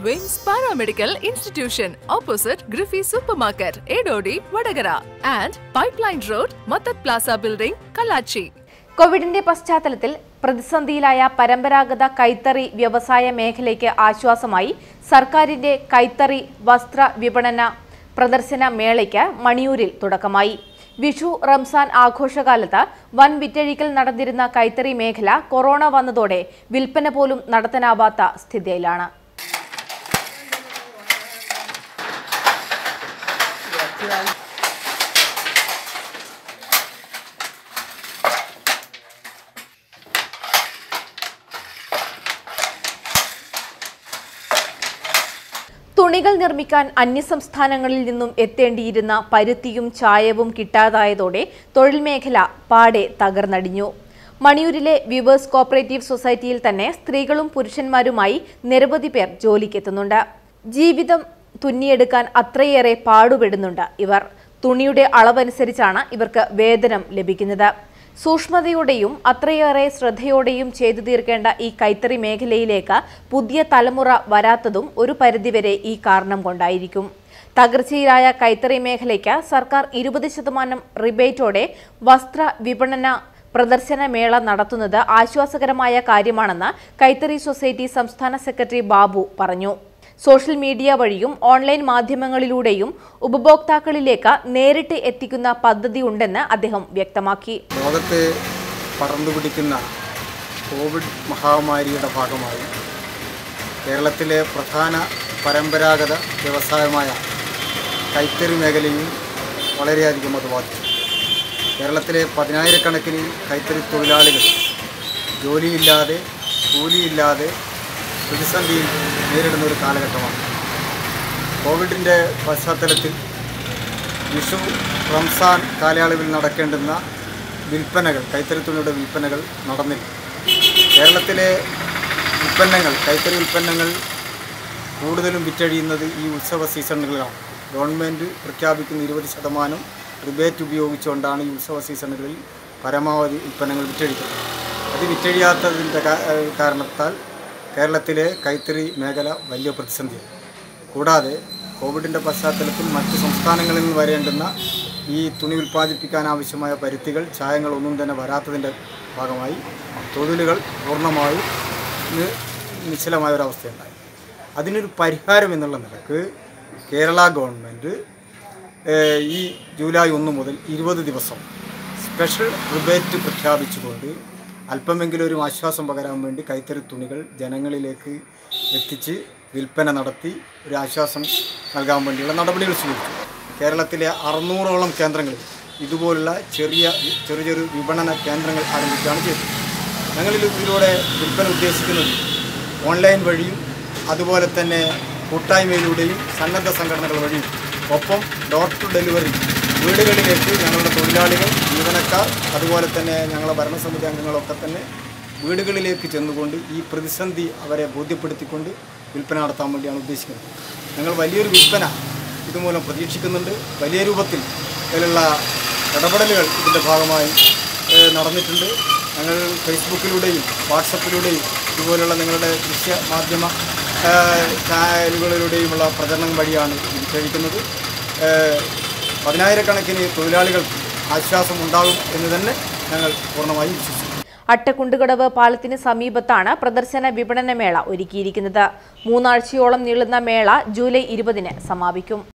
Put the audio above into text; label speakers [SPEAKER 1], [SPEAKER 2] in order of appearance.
[SPEAKER 1] വിംസ് paramedical institution opposite ഗ്രിഫി supermarket Edodi Vadakara and pipeline road മത്തത് plaza building Kallachi
[SPEAKER 2] കോവിഡിന്റെ പശ്ചാത്തലത്തിൽ പ്രതിസന്ധിയിലായ പരമ്പരാഗത കൈത്തറി വ്യവസായ മേഖലയ്ക്ക് ആശ്വാസമായി സർക്കാരിന്റെ കൈത്തറി വസ്ത്ര വിപണന പ്രദർശന മേളയ്ക്ക് മണിയൂരിൽ തുടക്കമായി വിഷു റംസാൻ ആഘോഷകാലത്ത് വൻ വിറ്റഴിക്കൽ നടന്നിരുന്ന കൈത്തറി മേഖല കൊറോണ വന്നതോടെ വിൽപ്പന പോലും നടത്താനാവാത്ത സ്ഥിതിയിലാണ് തുണികൾ നിർമ്മിക്കാൻ അന്യസംസ്ഥാനങ്ങളിൽ നിന്നും എത്തേണ്ടിയിരുന്ന പരുത്തിയും ചായവും കിട്ടാതായതോടെ തൊഴിൽ മേഖല പാടെ തകർന്നടിഞ്ഞു മണിയൂരിലെ വിവേഴ്സ് കോപ്പറേറ്റീവ് സൊസൈറ്റിയിൽ തന്നെ സ്ത്രീകളും പുരുഷന്മാരുമായി നിരവധി പേർ ജോലിക്കെത്തുന്നുണ്ട് ജീവിതം തുന്നിയെടുക്കാൻ അത്രയേറെ പാടുപെടുന്നുണ്ട് ഇവർ തുണിയുടെ അളവനുസരിച്ചാണ് ഇവർക്ക് വേതനം ലഭിക്കുന്നത് സൂക്ഷ്മതയോടെയും അത്രയേറെ ശ്രദ്ധയോടെയും ചെയ്തു തീർക്കേണ്ട ഈ കൈത്തറി മേഖലയിലേക്ക് പുതിയ തലമുറ വരാത്തതും ഒരു പരിധിവരെ ഈ കാരണം കൊണ്ടായിരിക്കും തകർച്ചയിലായ കൈത്തറി മേഖലയ്ക്ക് സർക്കാർ ഇരുപത് ശതമാനം റിബേറ്റോടെ വസ്ത്ര വിപണന പ്രദർശന മേള നടത്തുന്നത് ആശ്വാസകരമായ കാര്യമാണെന്ന് കൈത്തറി സൊസൈറ്റി സംസ്ഥാന സെക്രട്ടറി ബാബു പറഞ്ഞു സോഷ്യൽ മീഡിയ വഴിയും ഓൺലൈൻ മാധ്യമങ്ങളിലൂടെയും ഉപഭോക്താക്കളിലേക്ക് നേരിട്ട് എത്തിക്കുന്ന പദ്ധതി ഉണ്ടെന്ന് അദ്ദേഹം വ്യക്തമാക്കി
[SPEAKER 3] ലോകത്ത് പടർന്നു പിടിക്കുന്ന കോവിഡ് മഹാമാരിയുടെ ഭാഗമായി കേരളത്തിലെ പ്രധാന പരമ്പരാഗത വ്യവസായമായ കൈത്തറി മേഖലയും വളരെയധികം അത് ബാധിച്ചു കേരളത്തിലെ പതിനായിരക്കണക്കിന് കൈത്തറി തൊഴിലാളികൾ ജോലിയില്ലാതെ കൂലിയില്ലാതെ പ്രതിസന്ധിയിൽ നേരിടുന്ന ഒരു കാലഘട്ടമാണ് കോവിഡിൻ്റെ പശ്ചാത്തലത്തിൽ വിഷു റംസാൻ കാലയളവിൽ നടക്കേണ്ടുന്ന വിൽപ്പനകൾ കൈത്തറി തുണിയുടെ വിൽപ്പനകൾ നടന്നില്ല കേരളത്തിലെ ഉൽപ്പന്നങ്ങൾ കൈത്തറി ഉൽപ്പന്നങ്ങൾ കൂടുതലും വിറ്റഴിയുന്നത് ഈ ഉത്സവ സീസണുകളിലാണ് ഗവൺമെൻറ് പ്രഖ്യാപിക്കുന്ന ഇരുപത് ശതമാനം റിബേറ്റ് ഉപയോഗിച്ചുകൊണ്ടാണ് ഈ ഉത്സവ സീസണുകളിൽ പരമാവധി ഉൽപ്പന്നങ്ങൾ വിറ്റഴിക്കുന്നത് അത് വിറ്റഴിയാത്തതിൻ്റെ കാ- ഏഹ് കാരണത്താൽ കേരളത്തിലെ കൈത്തറി മേഖല വലിയ പ്രതിസന്ധിയാണ് കൂടാതെ കോവിഡിൻ്റെ പശ്ചാത്തലത്തിൽ മറ്റ് സംസ്ഥാനങ്ങളിൽ നിന്ന് വരേണ്ടുന്ന ഈ തുണി ഉൽപ്പാദിപ്പിക്കാൻ ആവശ്യമായ പരുത്തികൾ ചായങ്ങളൊന്നും തന്നെ വരാത്തതിൻ്റെ ഭാഗമായി തൊഴിലുകൾ പൂർണ്ണമായും നി- നിശ്ചലമായ ഒരവസ്ഥയുണ്ടായി അതിനൊരു പരിഹാരം എന്നുള്ള നിലക്ക് കേരള ഗവൺമെൻറ് ഏഹ്, ഈ ജൂലൈ ഒന്ന് മുതൽ ഇരുപത് ദിവസം സ്പെഷ്യൽ റിബേറ്റ് പ്രഖ്യാപിച്ചുകൊണ്ട് അല്പമെങ്കിലും ഒരു ആശ്വാസം പകരാൻ വേണ്ടി കൈത്തറി തുണികൾ ജനങ്ങളിലേക്ക് എത്തിച്ച് വിൽപ്പന നടത്തി ഒരു ആശ്വാസം നൽകാൻ വേണ്ടിയുള്ള നടപടികൾ സ്വീകരിച്ചു കേരളത്തിലെ അറുന്നൂറോളം കേന്ദ്രങ്ങളിൽ ഇതുപോലുള്ള ചെറിയ ചെറിയ ചെറിയ വിപണന കേന്ദ്രങ്ങൾ ആരംഭിക്കുകയാണ് ചെയ്തത് ഞങ്ങൾ ഇതിലൂടെ വിൽപ്പന ഉദ്ദേശിക്കുന്നത് ഓൺലൈൻ വഴിയും അതുപോലെ തന്നെ കൂട്ടായ്മയിലൂടെയും സന്നദ്ധ സംഘടനകൾ വഴിയും ഒപ്പം ഡോർ ടു ഡെലിവറി വീടുകളിലേക്ക് ഞങ്ങളുടെ തൊഴിലാളികൾ ജീവനക്കാർ അതുപോലെ തന്നെ ഞങ്ങളുടെ ഭരണസമിതി അംഗങ്ങളൊക്കെ തന്നെ വീടുകളിലേക്ക് ചെന്നുകൊണ്ട് ഈ പ്രതിസന്ധി അവരെ ബോധ്യപ്പെടുത്തിക്കൊണ്ട് വിൽപ്പന നടത്താൻ വേണ്ടിയാണ് ഉദ്ദേശിക്കുന്നത് ഞങ്ങൾ വലിയൊരു വിൽപ്പന ഇതുമൂലം പ്രതീക്ഷിക്കുന്നുണ്ട് വലിയ രൂപത്തിൽ അതിലുള്ള ഇടപെടലുകൾ ഇതിൻ്റെ ഭാഗമായി ഏഹ്, നടന്നിട്ടുണ്ട് ഞങ്ങൾ ഫേസ്ബുക്കിലൂടെയും വാട്സപ്പിലൂടെയും ഇതുപോലുള്ള നിങ്ങളുടെ ദൃശ്യ മാധ്യമ ഏഹ്, ചാനലുകളിലൂടെയുമുള്ള പ്രചരണം വഴിയാണ് ഇത് കഴിക്കുന്നത് ഏഹ്, പതിനായിരക്കണക്കിന് തൊഴിലാളികൾക്ക് ആശ്വാസം ഉണ്ടാകും എന്ന് തന്നെ ഞങ്ങൾ പൂർണ്ണമായും വിശ്വസിക്കുന്നു
[SPEAKER 2] അട്ടക്കുണ്ടുകടവ് പാലത്തിന് സമീപത്താണ് പ്രദർശന വിപണന മേള ഒരുക്കിയിരിക്കുന്നത് മൂന്നാഴ്ചയോളം നീളുന്ന മേള ജൂലൈ ഇരുപതിന് സമാപിക്കും